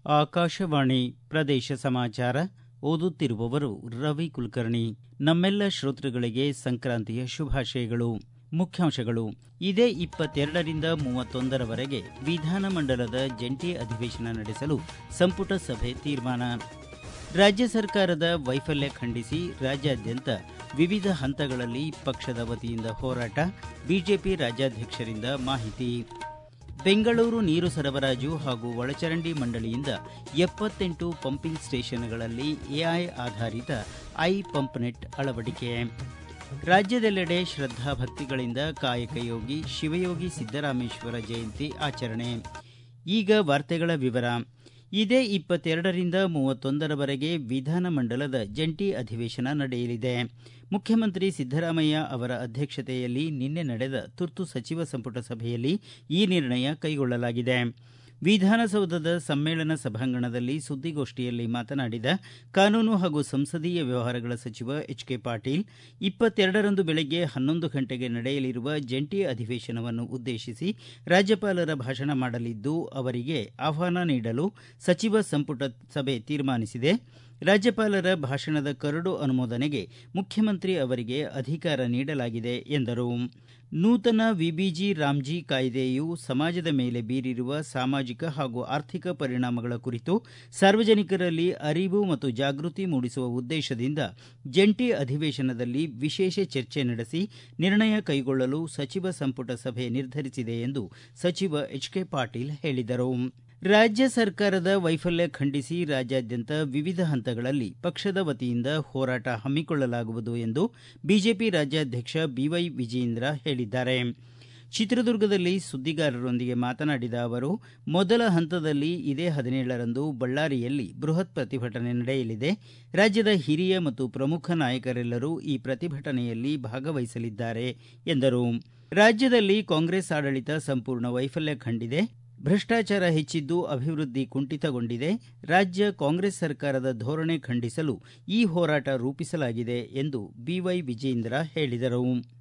ಆಕಾಶವಾಣಿ ಪ್ರದೇಶ ಸಮಾಚಾರ ಓದುತ್ತಿರುವವರು ರವಿ ಕುಲಕರ್ಣಿ ನಮ್ಮೆಲ್ಲ ಶ್ರೋತೃಗಳಿಗೆ ಸಂಕ್ರಾಂತಿಯ ಶುಭಾಶಯಗಳು ಮುಖ್ಯಾಂಶಗಳು ಇದೇ ಇಪ್ಪತ್ತೆರಡರಿಂದ ಮೂವತ್ತೊಂದರವರೆಗೆ ವಿಧಾನಮಂಡಲದ ಜಂಟಿ ಅಧಿವೇಶನ ನಡೆಸಲು ಸಂಪುಟ ಸಭೆ ತೀರ್ಮಾನ ರಾಜ್ಯ ಸರ್ಕಾರದ ವೈಫಲ್ಯ ಖಂಡಿಸಿ ರಾಜ್ಯಾದ್ಯಂತ ವಿವಿಧ ಹಂತಗಳಲ್ಲಿ ಪಕ್ಷದ ವತಿಯಿಂದ ಹೋರಾಟ ಬಿಜೆಪಿ ರಾಜ್ಯಾಧ್ಯಕ್ಷರಿಂದ ಮಾಹಿತಿ ಬೆಂಗಳೂರು ನೀರು ಸರಬರಾಜು ಹಾಗೂ ಒಳಚರಂಡಿ ಮಂಡಳಿಯಿಂದ ಎಪ್ಪತ್ತೆಂಟು ಪಂಪಿಂಗ್ ಸ್ಟೇಷನ್ಗಳಲ್ಲಿ ಎಐ ಆಧಾರಿತ ಐ ಪಂಪ್ನೆಟ್ ಅಳವಡಿಕೆ ರಾಜ್ಯದೆಲ್ಲೆಡೆ ಶ್ರದ್ಧಾ ಭಕ್ತಿಗಳಿಂದ ಕಾಯಕ ಯೋಗಿ ಶಿವಯೋಗಿ ಸಿದ್ದರಾಮೇಶ್ವರ ಜಯಂತಿ ಆಚರಣೆ ಈಗ ವಾರ್ತೆಗಳ ವಿವರ ಇದೇ ಇಪ್ಪತ್ತೆರಡರಿಂದ ಮೂವತ್ತೊಂದರವರೆಗೆ ವಿಧಾನಮಂಡಲದ ಜಂಟಿ ಅಧಿವೇಶನ ನಡೆಯಲಿದೆ ಮುಖ್ಯಮಂತ್ರಿ ಸಿದ್ದರಾಮಯ್ಯ ಅವರ ಅಧ್ಯಕ್ಷತೆಯಲ್ಲಿ ನಿನ್ನೆ ನಡೆದ ತುರ್ತು ಸಚಿವ ಸಂಪುಟ ಸಭೆಯಲ್ಲಿ ಈ ನಿರ್ಣಯ ಕೈಗೊಳ್ಳಲಾಗಿದೆ ವಿಧಾನಸೌಧದ ಸಮ್ಮೇಳನ ಸಭಾಂಗಣದಲ್ಲಿ ಸುದ್ದಿಗೋಷ್ಠಿಯಲ್ಲಿ ಮಾತನಾಡಿದ ಕಾನೂನು ಹಾಗೂ ಸಂಸದೀಯ ವ್ಯವಹಾರಗಳ ಸಚಿವ ಎಚ್ ಕೆ ಪಾಟೀಲ್ ಇಪ್ಪತ್ತೆರಡರಂದು ಬೆಳಗ್ಗೆ ಹನ್ನೊಂದು ಗಂಟೆಗೆ ನಡೆಯಲಿರುವ ಜಂಟಿ ಅಧಿವೇಶನವನ್ನು ಉದ್ದೇಶಿಸಿ ರಾಜ್ಯಪಾಲರ ಭಾಷಣ ಮಾಡಲಿದ್ದು ಅವರಿಗೆ ಆಹ್ವಾನ ನೀಡಲು ಸಚಿವ ಸಂಪುಟ ಸಭೆ ತೀರ್ಮಾನಿಸಿದೆ ರಾಜ್ಯಪಾಲರ ಭಾಷಣದ ಕರಡು ಅನುಮೋದನೆಗೆ ಮುಖ್ಯಮಂತ್ರಿ ಅವರಿಗೆ ಅಧಿಕಾರ ನೀಡಲಾಗಿದೆ ಎಂದರು ನೂತನ ವಿಬಿಜಿ ರಾಮ್ಜಿ ಕಾಯ್ದೆಯು ಸಮಾಜದ ಮೇಲೆ ಬೀರಿರುವ ಸಾಮಾಜಿಕ ಹಾಗೂ ಆರ್ಥಿಕ ಪರಿಣಾಮಗಳ ಕುರಿತು ಸಾರ್ವಜನಿಕರಲ್ಲಿ ಅರಿವು ಮತ್ತು ಜಾಗೃತಿ ಮೂಡಿಸುವ ಉದ್ದೇಶದಿಂದ ಜಂಟಿ ಅಧಿವೇಶನದಲ್ಲಿ ವಿಶೇಷ ಚರ್ಚೆ ನಡೆಸಿ ನಿರ್ಣಯ ಕೈಗೊಳ್ಳಲು ಸಚಿವ ಸಂಪುಟ ಸಭೆ ನಿರ್ಧರಿಸಿದೆ ಎಂದು ಸಚಿವ ಎಚ್ ಕೆ ಪಾಟೀಲ್ ಹೇಳಿದರು ರಾಜ್ಯ ಸರ್ಕಾರದ ವೈಫಲ್ಯ ಖಂಡಿಸಿ ರಾಜ್ಯಾದ್ಯಂತ ವಿವಿಧ ಹಂತಗಳಲ್ಲಿ ಪಕ್ಷದ ವತಿಯಿಂದ ಹೋರಾಟ ಹಮ್ಮಿಕೊಳ್ಳಲಾಗುವುದು ಎಂದು ಬಿಜೆಪಿ ರಾಜ್ಯಾಧ್ಯಕ್ಷ ಬಿವೈ ವಿಜಯೇಂದ್ರ ಹೇಳಿದ್ದಾರೆ ಚಿತ್ರದುರ್ಗದಲ್ಲಿ ಸುದ್ದಿಗಾರರೊಂದಿಗೆ ಮಾತನಾಡಿದ ಅವರು ಮೊದಲ ಹಂತದಲ್ಲಿ ಇದೇ ಹದಿನೇಳರಂದು ಬಳ್ಳಾರಿಯಲ್ಲಿ ಬೃಹತ್ ಪ್ರತಿಭಟನೆ ನಡೆಯಲಿದೆ ರಾಜ್ಯದ ಹಿರಿಯ ಮತ್ತು ಪ್ರಮುಖ ನಾಯಕರೆಲ್ಲರೂ ಈ ಪ್ರತಿಭಟನೆಯಲ್ಲಿ ಭಾಗವಹಿಸಲಿದ್ದಾರೆ ಎಂದರು ರಾಜ್ಯದಲ್ಲಿ ಕಾಂಗ್ರೆಸ್ ಆಡಳಿತ ಸಂಪೂರ್ಣ ವೈಫಲ್ಯ ಕಂಡಿದೆ ಭ್ರಷ್ಟಾಚಾರ ಹೆಚ್ಚಿದ್ದು ಅಭಿವೃದ್ಧಿ ಕುಂಠಿತಗೊಂಡಿದೆ ರಾಜ್ಯ ಕಾಂಗ್ರೆಸ್ ಸರ್ಕಾರದ ಧೋರಣೆ ಖಂಡಿಸಲು ಈ ಹೋರಾಟ ರೂಪಿಸಲಾಗಿದೆ ಎಂದು ಬಿವೈ ವಿಜೇಂದ್ರ ಹೇಳಿದರು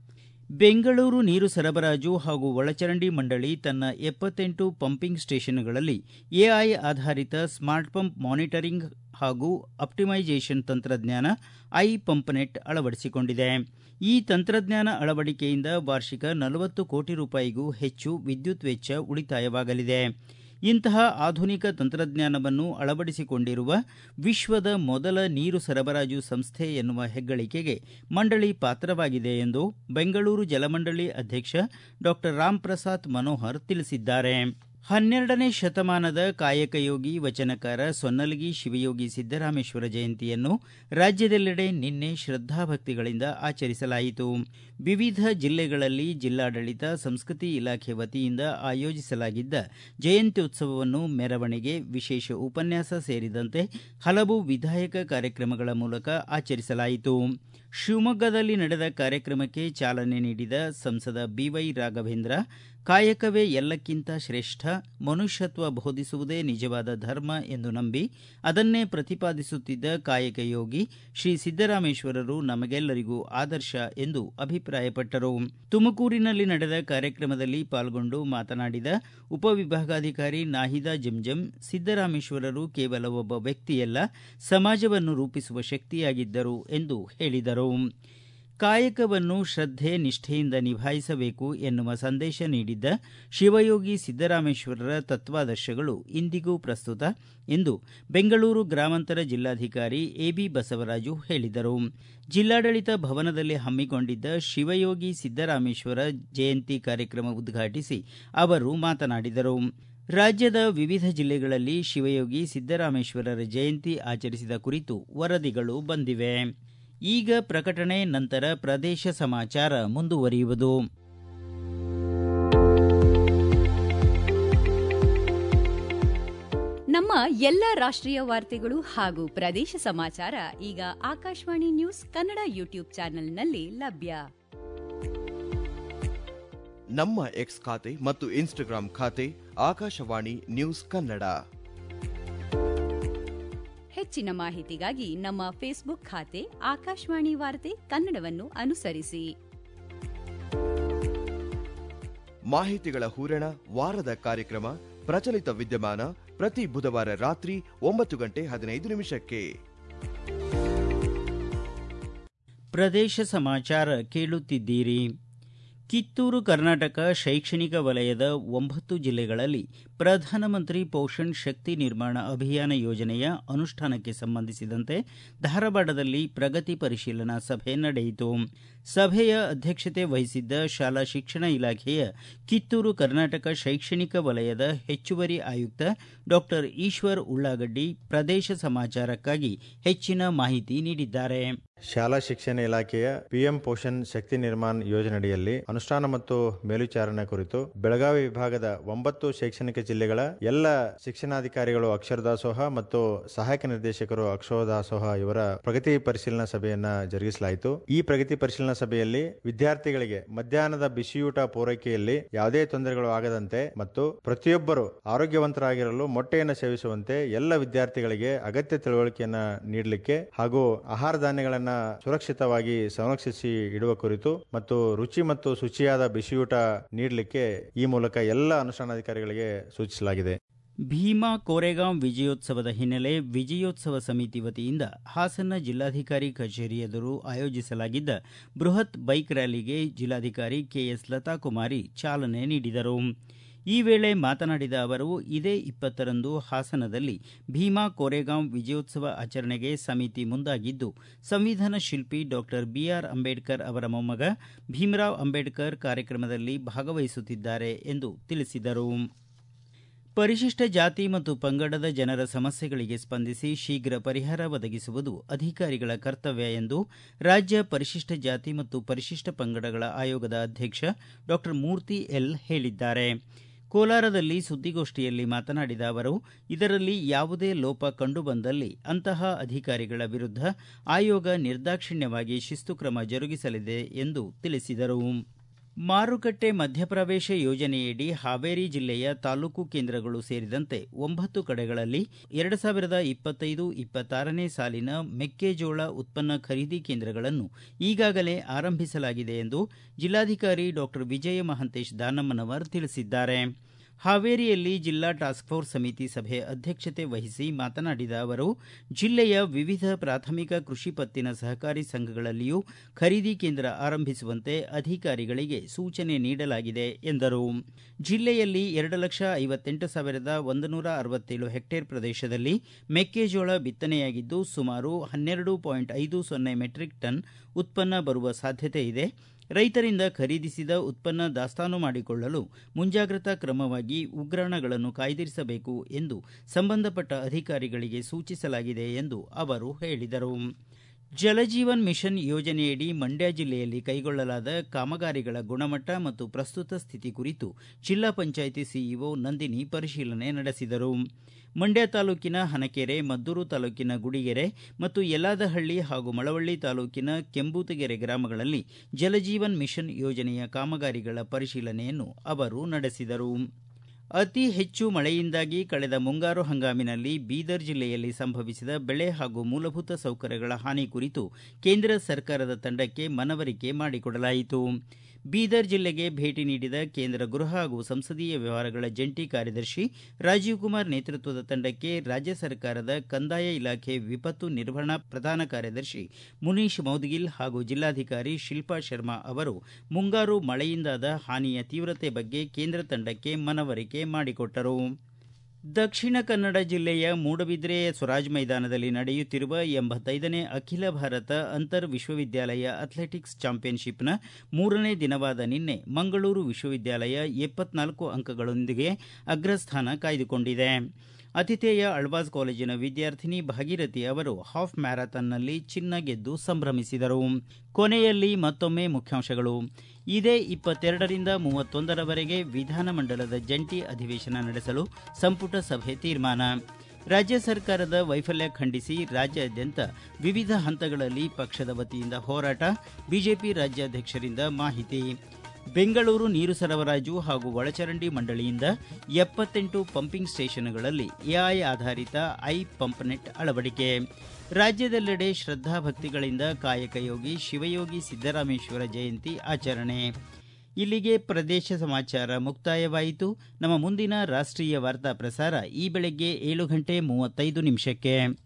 ಬೆಂಗಳೂರು ನೀರು ಸರಬರಾಜು ಹಾಗೂ ಒಳಚರಂಡಿ ಮಂಡಳಿ ತನ್ನ ಎಪ್ಪತ್ತೆಂಟು ಪಂಪಿಂಗ್ ಸ್ಟೇಷನ್ಗಳಲ್ಲಿ ಎಐ ಆಧಾರಿತ ಸ್ಮಾರ್ಟ್ ಪಂಪ್ ಮಾನಿಟರಿಂಗ್ ಹಾಗೂ ಅಪ್ಟಿಮೈಜೇಷನ್ ತಂತ್ರಜ್ಞಾನ ಐ ಪಂಪ್ನೆಟ್ ಅಳವಡಿಸಿಕೊಂಡಿದೆ ಈ ತಂತ್ರಜ್ಞಾನ ಅಳವಡಿಕೆಯಿಂದ ವಾರ್ಷಿಕ ನಲವತ್ತು ಕೋಟಿ ರೂಪಾಯಿಗೂ ಹೆಚ್ಚು ವಿದ್ಯುತ್ ವೆಚ್ಚ ಉಳಿತಾಯವಾಗಲಿದೆ ಇಂತಹ ಆಧುನಿಕ ತಂತ್ರಜ್ಞಾನವನ್ನು ಅಳವಡಿಸಿಕೊಂಡಿರುವ ವಿಶ್ವದ ಮೊದಲ ನೀರು ಸರಬರಾಜು ಸಂಸ್ಥೆ ಎನ್ನುವ ಹೆಗ್ಗಳಿಕೆಗೆ ಮಂಡಳಿ ಪಾತ್ರವಾಗಿದೆ ಎಂದು ಬೆಂಗಳೂರು ಜಲಮಂಡಳಿ ಅಧ್ಯಕ್ಷ ಡಾಕ್ಟರ್ ರಾಮ್ ಪ್ರಸಾತ್ ಮನೋಹರ್ ತಿಳಿಸಿದ್ದಾರೆ ಹನ್ನೆರಡನೇ ಶತಮಾನದ ಕಾಯಕಯೋಗಿ ವಚನಕಾರ ಸೊನ್ನಲಗಿ ಶಿವಯೋಗಿ ಸಿದ್ದರಾಮೇಶ್ವರ ಜಯಂತಿಯನ್ನು ರಾಜ್ಯದೆಲ್ಲೆಡೆ ನಿನ್ನೆ ಶ್ರದ್ಧಾಭಕ್ತಿಗಳಿಂದ ಆಚರಿಸಲಾಯಿತು ವಿವಿಧ ಜಿಲ್ಲೆಗಳಲ್ಲಿ ಜಿಲ್ಲಾಡಳಿತ ಸಂಸ್ಕೃತಿ ಇಲಾಖೆ ವತಿಯಿಂದ ಆಯೋಜಿಸಲಾಗಿದ್ದ ಜಯಂತ್ಯುತ್ಸವವನ್ನು ಮೆರವಣಿಗೆ ವಿಶೇಷ ಉಪನ್ಯಾಸ ಸೇರಿದಂತೆ ಹಲವು ವಿಧಾಯಕ ಕಾರ್ಯಕ್ರಮಗಳ ಮೂಲಕ ಆಚರಿಸಲಾಯಿತು ಶಿವಮೊಗ್ಗದಲ್ಲಿ ನಡೆದ ಕಾರ್ಯಕ್ರಮಕ್ಕೆ ಚಾಲನೆ ನೀಡಿದ ಸಂಸದ ಬಿವೈ ರಾಘವೇಂದ್ರ ಕಾಯಕವೇ ಎಲ್ಲಕ್ಕಿಂತ ಶ್ರೇಷ್ಠ ಮನುಷ್ಯತ್ವ ಬೋಧಿಸುವುದೇ ನಿಜವಾದ ಧರ್ಮ ಎಂದು ನಂಬಿ ಅದನ್ನೇ ಪ್ರತಿಪಾದಿಸುತ್ತಿದ್ದ ಕಾಯಕ ಯೋಗಿ ಶ್ರೀ ಸಿದ್ದರಾಮೇಶ್ವರರು ನಮಗೆಲ್ಲರಿಗೂ ಆದರ್ಶ ಎಂದು ಅಭಿಪ್ರಾಯಪಟ್ಟರು ತುಮಕೂರಿನಲ್ಲಿ ನಡೆದ ಕಾರ್ಯಕ್ರಮದಲ್ಲಿ ಪಾಲ್ಗೊಂಡು ಮಾತನಾಡಿದ ಉಪವಿಭಾಗಾಧಿಕಾರಿ ನಾಹಿದಾ ಜಂಜಂ ಸಿದ್ದರಾಮೇಶ್ವರರು ಕೇವಲ ಒಬ್ಬ ವ್ಯಕ್ತಿಯಲ್ಲ ಸಮಾಜವನ್ನು ರೂಪಿಸುವ ಶಕ್ತಿಯಾಗಿದ್ದರು ಎಂದು ಹೇಳಿದರು ಕಾಯಕವನ್ನು ಶ್ರದ್ಧೆ ನಿಷ್ಠೆಯಿಂದ ನಿಭಾಯಿಸಬೇಕು ಎನ್ನುವ ಸಂದೇಶ ನೀಡಿದ್ದ ಶಿವಯೋಗಿ ಸಿದ್ದರಾಮೇಶ್ವರರ ತತ್ವಾದರ್ಶಗಳು ಇಂದಿಗೂ ಪ್ರಸ್ತುತ ಎಂದು ಬೆಂಗಳೂರು ಗ್ರಾಮಾಂತರ ಜಿಲ್ಲಾಧಿಕಾರಿ ಎಬಿ ಬಸವರಾಜು ಹೇಳಿದರು ಜಿಲ್ಲಾಡಳಿತ ಭವನದಲ್ಲಿ ಹಮ್ಮಿಕೊಂಡಿದ್ದ ಶಿವಯೋಗಿ ಸಿದ್ದರಾಮೇಶ್ವರ ಜಯಂತಿ ಕಾರ್ಯಕ್ರಮ ಉದ್ಘಾಟಿಸಿ ಅವರು ಮಾತನಾಡಿದರು ರಾಜ್ಯದ ವಿವಿಧ ಜಿಲ್ಲೆಗಳಲ್ಲಿ ಶಿವಯೋಗಿ ಸಿದ್ದರಾಮೇಶ್ವರರ ಜಯಂತಿ ಆಚರಿಸಿದ ಕುರಿತು ವರದಿಗಳು ಬಂದಿವೆ ಈಗ ಪ್ರಕಟಣೆ ನಂತರ ಪ್ರದೇಶ ಸಮಾಚಾರ ಮುಂದುವರಿಯುವುದು ನಮ್ಮ ಎಲ್ಲ ರಾಷ್ಟ್ರೀಯ ವಾರ್ತೆಗಳು ಹಾಗೂ ಪ್ರದೇಶ ಸಮಾಚಾರ ಈಗ ಆಕಾಶವಾಣಿ ನ್ಯೂಸ್ ಕನ್ನಡ ಯೂಟ್ಯೂಬ್ ಚಾನೆಲ್ನಲ್ಲಿ ಲಭ್ಯ ನಮ್ಮ ಎಕ್ಸ್ ಖಾತೆ ಮತ್ತು ಇನ್ಸ್ಟಾಗ್ರಾಂ ಖಾತೆ ಆಕಾಶವಾಣಿ ನ್ಯೂಸ್ ಕನ್ನಡ ಹೆಚ್ಚಿನ ಮಾಹಿತಿಗಾಗಿ ನಮ್ಮ ಫೇಸ್ಬುಕ್ ಖಾತೆ ಆಕಾಶವಾಣಿ ವಾರ್ತೆ ಕನ್ನಡವನ್ನು ಅನುಸರಿಸಿ ಮಾಹಿತಿಗಳ ಹೂರಣ ವಾರದ ಕಾರ್ಯಕ್ರಮ ಪ್ರಚಲಿತ ವಿದ್ಯಮಾನ ಪ್ರತಿ ಬುಧವಾರ ರಾತ್ರಿ ಒಂಬತ್ತು ಗಂಟೆ ಹದಿನೈದು ನಿಮಿಷಕ್ಕೆ ಪ್ರದೇಶ ಸಮಾಚಾರ ಕೇಳುತ್ತಿದ್ದೀರಿ ಕಿತ್ತೂರು ಕರ್ನಾಟಕ ಶೈಕ್ಷಣಿಕ ವಲಯದ ಒಂಬತ್ತು ಜಿಲ್ಲೆಗಳಲ್ಲಿ ಪ್ರಧಾನಮಂತ್ರಿ ಪೋಷಣ್ ಶಕ್ತಿ ನಿರ್ಮಾಣ ಅಭಿಯಾನ ಯೋಜನೆಯ ಅನುಷ್ಠಾನಕ್ಕೆ ಸಂಬಂಧಿಸಿದಂತೆ ಧಾರವಾಡದಲ್ಲಿ ಪ್ರಗತಿ ಪರಿಶೀಲನಾ ಸಭೆ ನಡೆಯಿತು ಸಭೆಯ ಅಧ್ಯಕ್ಷತೆ ವಹಿಸಿದ್ದ ಶಾಲಾ ಶಿಕ್ಷಣ ಇಲಾಖೆಯ ಕಿತ್ತೂರು ಕರ್ನಾಟಕ ಶೈಕ್ಷಣಿಕ ವಲಯದ ಹೆಚ್ಚುವರಿ ಆಯುಕ್ತ ಡಾಕ್ಟರ್ ಈಶ್ವರ್ ಉಳ್ಳಾಗಡ್ಡಿ ಪ್ರದೇಶ ಸಮಾಚಾರಕ್ಕಾಗಿ ಹೆಚ್ಚಿನ ಮಾಹಿತಿ ನೀಡಿದ್ದಾರೆ ಶಾಲಾ ಶಿಕ್ಷಣ ಇಲಾಖೆಯ ಪಿಎಂ ಪೋಷಣ್ ಶಕ್ತಿ ನಿರ್ಮಾಣ ಯೋಜನೆಯಡಿಯಲ್ಲಿ ಅನುಷ್ಠಾನ ಮತ್ತು ಮೇಲ್ವಿಚಾರಣೆ ಕುರಿತು ಬೆಳಗಾವಿ ವಿಭಾಗದ ಒಂಬತ್ತು ಶೈಕ್ಷಣಿಕ ಜಿಲ್ಲೆಗಳ ಎಲ್ಲ ಶಿಕ್ಷಣಾಧಿಕಾರಿಗಳು ಅಕ್ಷರದಾಸೋಹ ಮತ್ತು ಸಹಾಯಕ ನಿರ್ದೇಶಕರು ಅಕ್ಷರದಾಸೋಹ ಇವರ ಪ್ರಗತಿ ಪರಿಶೀಲನಾ ಸಭೆಯನ್ನ ಜರುಗಿಸಲಾಯಿತು ಈ ಪ್ರಗತಿ ಪರಿಶೀಲನಾ ಸಭೆಯಲ್ಲಿ ವಿದ್ಯಾರ್ಥಿಗಳಿಗೆ ಮಧ್ಯಾಹ್ನದ ಬಿಸಿಯೂಟ ಪೂರೈಕೆಯಲ್ಲಿ ಯಾವುದೇ ತೊಂದರೆಗಳು ಆಗದಂತೆ ಮತ್ತು ಪ್ರತಿಯೊಬ್ಬರು ಆರೋಗ್ಯವಂತರಾಗಿರಲು ಮೊಟ್ಟೆಯನ್ನು ಸೇವಿಸುವಂತೆ ಎಲ್ಲ ವಿದ್ಯಾರ್ಥಿಗಳಿಗೆ ಅಗತ್ಯ ತಿಳುವಳಿಕೆಯನ್ನ ನೀಡಲಿಕ್ಕೆ ಹಾಗೂ ಆಹಾರ ಧಾನ್ಯಗಳನ್ನ ಸುರಕ್ಷಿತವಾಗಿ ಸಂರಕ್ಷಿಸಿ ಇಡುವ ಕುರಿತು ಮತ್ತು ರುಚಿ ಮತ್ತು ಶುಚಿಯಾದ ಬಿಸಿಯೂಟ ನೀಡಲಿಕ್ಕೆ ಈ ಮೂಲಕ ಎಲ್ಲ ಅನುಷ್ಠಾನಾಧಿಕಾರಿಗಳಿಗೆ ಸೂಚಿಸಲಾಗಿದೆ ಭೀಮಾ ಕೋರೆಗಾಂವ್ ವಿಜಯೋತ್ಸವದ ಹಿನ್ನೆಲೆ ವಿಜಯೋತ್ಸವ ಸಮಿತಿ ವತಿಯಿಂದ ಹಾಸನ ಜಿಲ್ಲಾಧಿಕಾರಿ ಕಚೇರಿ ಎದುರು ಆಯೋಜಿಸಲಾಗಿದ್ದ ಬೃಹತ್ ಬೈಕ್ ರ್ಯಾಲಿಗೆ ಜಿಲ್ಲಾಧಿಕಾರಿ ಕೆಎಸ್ ಲತಾಕುಮಾರಿ ಚಾಲನೆ ನೀಡಿದರು ಈ ವೇಳೆ ಮಾತನಾಡಿದ ಅವರು ಇದೇ ಇಪ್ಪತ್ತರಂದು ಹಾಸನದಲ್ಲಿ ಭೀಮಾ ಕೋರೆಗಾಂವ್ ವಿಜಯೋತ್ಸವ ಆಚರಣೆಗೆ ಸಮಿತಿ ಮುಂದಾಗಿದ್ದು ಸಂವಿಧಾನ ಶಿಲ್ಪಿ ಡಾಕ್ಟರ್ ಬಿಆರ್ ಅಂಬೇಡ್ಕರ್ ಅವರ ಮೊಮ್ಮಗ ಭೀಮರಾವ್ ಅಂಬೇಡ್ಕರ್ ಕಾರ್ಯಕ್ರಮದಲ್ಲಿ ಭಾಗವಹಿಸುತ್ತಿದ್ದಾರೆ ಎಂದು ತಿಳಿಸಿದರು ಪರಿಶಿಷ್ಟ ಜಾತಿ ಮತ್ತು ಪಂಗಡದ ಜನರ ಸಮಸ್ಯೆಗಳಿಗೆ ಸ್ಪಂದಿಸಿ ಶೀಘ್ರ ಪರಿಹಾರ ಒದಗಿಸುವುದು ಅಧಿಕಾರಿಗಳ ಕರ್ತವ್ಯ ಎಂದು ರಾಜ್ಯ ಪರಿಶಿಷ್ಟ ಜಾತಿ ಮತ್ತು ಪರಿಶಿಷ್ಟ ಪಂಗಡಗಳ ಆಯೋಗದ ಅಧ್ಯಕ್ಷ ಡಾಕ್ಟರ್ ಮೂರ್ತಿ ಎಲ್ ಹೇಳಿದ್ದಾರೆ ಕೋಲಾರದಲ್ಲಿ ಸುದ್ದಿಗೋಷ್ಠಿಯಲ್ಲಿ ಮಾತನಾಡಿದ ಅವರು ಇದರಲ್ಲಿ ಯಾವುದೇ ಲೋಪ ಕಂಡುಬಂದಲ್ಲಿ ಅಂತಹ ಅಧಿಕಾರಿಗಳ ವಿರುದ್ಧ ಆಯೋಗ ನಿರ್ದಾಕ್ಷಿಣ್ಯವಾಗಿ ಶಿಸ್ತು ಕ್ರಮ ಜರುಗಿಸಲಿದೆ ಎಂದು ತಿಳಿಸಿದರು ಮಾರುಕಟ್ಟೆ ಮಧ್ಯಪ್ರವೇಶ ಯೋಜನೆಯಡಿ ಹಾವೇರಿ ಜಿಲ್ಲೆಯ ತಾಲೂಕು ಕೇಂದ್ರಗಳು ಸೇರಿದಂತೆ ಒಂಬತ್ತು ಕಡೆಗಳಲ್ಲಿ ಎರಡು ಸಾವಿರದ ಇಪ್ಪತ್ತೈದು ಇಪ್ಪತ್ತಾರನೇ ಸಾಲಿನ ಮೆಕ್ಕೆಜೋಳ ಉತ್ಪನ್ನ ಖರೀದಿ ಕೇಂದ್ರಗಳನ್ನು ಈಗಾಗಲೇ ಆರಂಭಿಸಲಾಗಿದೆ ಎಂದು ಜಿಲ್ಲಾಧಿಕಾರಿ ಡಾಕ್ಟರ್ ವಿಜಯ ಮಹಂತೇಶ್ ದಾನಮ್ಮನವರ್ ತಿಳಿಸಿದ್ದಾರೆ ಹಾವೇರಿಯಲ್ಲಿ ಜಿಲ್ಲಾ ಟಾಸ್ಕ್ ಫೋರ್ಸ್ ಸಮಿತಿ ಸಭೆ ಅಧ್ಯಕ್ಷತೆ ವಹಿಸಿ ಮಾತನಾಡಿದ ಅವರು ಜಿಲ್ಲೆಯ ವಿವಿಧ ಪ್ರಾಥಮಿಕ ಕೃಷಿ ಪತ್ತಿನ ಸಹಕಾರಿ ಸಂಘಗಳಲ್ಲಿಯೂ ಖರೀದಿ ಕೇಂದ್ರ ಆರಂಭಿಸುವಂತೆ ಅಧಿಕಾರಿಗಳಿಗೆ ಸೂಚನೆ ನೀಡಲಾಗಿದೆ ಎಂದರು ಜಿಲ್ಲೆಯಲ್ಲಿ ಎರಡು ಲಕ್ಷ ಐವತ್ತೆಂಟು ಸಾವಿರದ ಒಂದು ನೂರ ಅರವತ್ತೇಳು ಹೆಕ್ಟೇರ್ ಪ್ರದೇಶದಲ್ಲಿ ಮೆಕ್ಕೆಜೋಳ ಬಿತ್ತನೆಯಾಗಿದ್ದು ಸುಮಾರು ಹನ್ನೆರಡು ಪಾಯಿಂಟ್ ಐದು ಸೊನ್ನೆ ಮೆಟ್ರಿಕ್ ಟನ್ ಉತ್ಪನ್ನ ಬರುವ ಸಾಧ್ಯತೆ ಇದೆ ರೈತರಿಂದ ಖರೀದಿಸಿದ ಉತ್ಪನ್ನ ದಾಸ್ತಾನು ಮಾಡಿಕೊಳ್ಳಲು ಮುಂಜಾಗ್ರತಾ ಕ್ರಮವಾಗಿ ಉಗ್ರಾಣಗಳನ್ನು ಕಾಯ್ದಿರಿಸಬೇಕು ಎಂದು ಸಂಬಂಧಪಟ್ಟ ಅಧಿಕಾರಿಗಳಿಗೆ ಸೂಚಿಸಲಾಗಿದೆ ಎಂದು ಅವರು ಹೇಳಿದರು ಜಲಜೀವನ್ ಮಿಷನ್ ಯೋಜನೆಯಡಿ ಮಂಡ್ಯ ಜಿಲ್ಲೆಯಲ್ಲಿ ಕೈಗೊಳ್ಳಲಾದ ಕಾಮಗಾರಿಗಳ ಗುಣಮಟ್ಟ ಮತ್ತು ಪ್ರಸ್ತುತ ಸ್ಥಿತಿ ಕುರಿತು ಜಿಲ್ಲಾ ಪಂಚಾಯಿತಿ ಸಿಇಒ ನಂದಿನಿ ಪರಿಶೀಲನೆ ನಡೆಸಿದರು ಮಂಡ್ಯ ತಾಲೂಕಿನ ಹನಕೆರೆ ಮದ್ದೂರು ತಾಲೂಕಿನ ಗುಡಿಗೆರೆ ಮತ್ತು ಯಲ್ಲಾದಹಳ್ಳಿ ಹಾಗೂ ಮಳವಳ್ಳಿ ತಾಲೂಕಿನ ಕೆಂಬೂತಗೆರೆ ಗ್ರಾಮಗಳಲ್ಲಿ ಜಲಜೀವನ್ ಮಿಷನ್ ಯೋಜನೆಯ ಕಾಮಗಾರಿಗಳ ಪರಿಶೀಲನೆಯನ್ನು ಅವರು ನಡೆಸಿದರು ಅತಿ ಹೆಚ್ಚು ಮಳೆಯಿಂದಾಗಿ ಕಳೆದ ಮುಂಗಾರು ಹಂಗಾಮಿನಲ್ಲಿ ಬೀದರ್ ಜಿಲ್ಲೆಯಲ್ಲಿ ಸಂಭವಿಸಿದ ಬೆಳೆ ಹಾಗೂ ಮೂಲಭೂತ ಸೌಕರ್ಯಗಳ ಹಾನಿ ಕುರಿತು ಕೇಂದ್ರ ಸರ್ಕಾರದ ತಂಡಕ್ಕೆ ಮನವರಿಕೆ ಮಾಡಿಕೊಡಲಾಯಿತು ಬೀದರ್ ಜಿಲ್ಲೆಗೆ ಭೇಟಿ ನೀಡಿದ ಕೇಂದ್ರ ಗೃಹ ಹಾಗೂ ಸಂಸದೀಯ ವ್ಯವಹಾರಗಳ ಜಂಟಿ ಕಾರ್ಯದರ್ಶಿ ರಾಜೀವ್ ಕುಮಾರ್ ನೇತೃತ್ವದ ತಂಡಕ್ಕೆ ರಾಜ್ಯ ಸರ್ಕಾರದ ಕಂದಾಯ ಇಲಾಖೆ ವಿಪತ್ತು ನಿರ್ವಹಣಾ ಪ್ರಧಾನ ಕಾರ್ಯದರ್ಶಿ ಮುನೀಶ್ ಮೌದ್ಗಿಲ್ ಹಾಗೂ ಜಿಲ್ಲಾಧಿಕಾರಿ ಶಿಲ್ಪಾ ಶರ್ಮಾ ಅವರು ಮುಂಗಾರು ಮಳೆಯಿಂದಾದ ಹಾನಿಯ ತೀವ್ರತೆ ಬಗ್ಗೆ ಕೇಂದ್ರ ತಂಡಕ್ಕೆ ಮನವರಿಕೆ ಮಾಡಿಕೊಟ್ಟರು ದಕ್ಷಿಣ ಕನ್ನಡ ಜಿಲ್ಲೆಯ ಮೂಡಬಿದ್ರೆಯ ಸ್ವರಾಜ್ ಮೈದಾನದಲ್ಲಿ ನಡೆಯುತ್ತಿರುವ ಎಂಬತ್ತೈದನೇ ಅಖಿಲ ಭಾರತ ಅಂತರ್ ವಿಶ್ವವಿದ್ಯಾಲಯ ಅಥ್ಲೆಟಿಕ್ಸ್ ಚಾಂಪಿಯನ್ಶಿಪ್ನ ಮೂರನೇ ದಿನವಾದ ನಿನ್ನೆ ಮಂಗಳೂರು ವಿಶ್ವವಿದ್ಯಾಲಯ ಎಪ್ಪತ್ನಾಲ್ಕು ಅಂಕಗಳೊಂದಿಗೆ ಅಗ್ರಸ್ಥಾನ ಕಾಯ್ದುಕೊಂಡಿದೆ ಅತಿಥೇಯ ಅಳ್ವಾಸ್ ಕಾಲೇಜಿನ ವಿದ್ಯಾರ್ಥಿನಿ ಭಾಗೀರಥಿ ಅವರು ಹಾಫ್ ಮ್ಯಾರಥಾನ್ನಲ್ಲಿ ಚಿನ್ನ ಗೆದ್ದು ಸಂಭ್ರಮಿಸಿದರು ಕೊನೆಯಲ್ಲಿ ಮತ್ತೊಮ್ಮೆ ಮುಖ್ಯಾಂಶಗಳು ಇದೇ ಇಪ್ಪತ್ತೆರಡರಿಂದ ಮೂವತ್ತೊಂದರವರೆಗೆ ವಿಧಾನಮಂಡಲದ ಜಂಟಿ ಅಧಿವೇಶನ ನಡೆಸಲು ಸಂಪುಟ ಸಭೆ ತೀರ್ಮಾನ ರಾಜ್ಯ ಸರ್ಕಾರದ ವೈಫಲ್ಯ ಖಂಡಿಸಿ ರಾಜ್ಯಾದ್ಯಂತ ವಿವಿಧ ಹಂತಗಳಲ್ಲಿ ಪಕ್ಷದ ವತಿಯಿಂದ ಹೋರಾಟ ಬಿಜೆಪಿ ರಾಜ್ಯಾಧ್ಯಕ್ಷರಿಂದ ಮಾಹಿತಿ ಬೆಂಗಳೂರು ನೀರು ಸರಬರಾಜು ಹಾಗೂ ಒಳಚರಂಡಿ ಮಂಡಳಿಯಿಂದ ಎಪ್ಪತ್ತೆಂಟು ಪಂಪಿಂಗ್ ಸ್ಟೇಷನ್ಗಳಲ್ಲಿ ಎಐ ಆಧಾರಿತ ಐ ಪಂಪ್ನೆಟ್ ಅಳವಡಿಕೆ ರಾಜ್ಯದೆಲ್ಲೆಡೆ ಶ್ರದ್ಧಾಭಕ್ತಿಗಳಿಂದ ಕಾಯಕಯೋಗಿ ಶಿವಯೋಗಿ ಸಿದ್ದರಾಮೇಶ್ವರ ಜಯಂತಿ ಆಚರಣೆ ಇಲ್ಲಿಗೆ ಪ್ರದೇಶ ಸಮಾಚಾರ ಮುಕ್ತಾಯವಾಯಿತು ನಮ್ಮ ಮುಂದಿನ ರಾಷ್ಟ್ರೀಯ ವಾರ್ತಾ ಪ್ರಸಾರ ಈ ಬೆಳಗ್ಗೆ ಏಳು ಗಂಟೆ ಮೂವತ್ತೈದು ನಿಮಿಷಕ್ಕೆ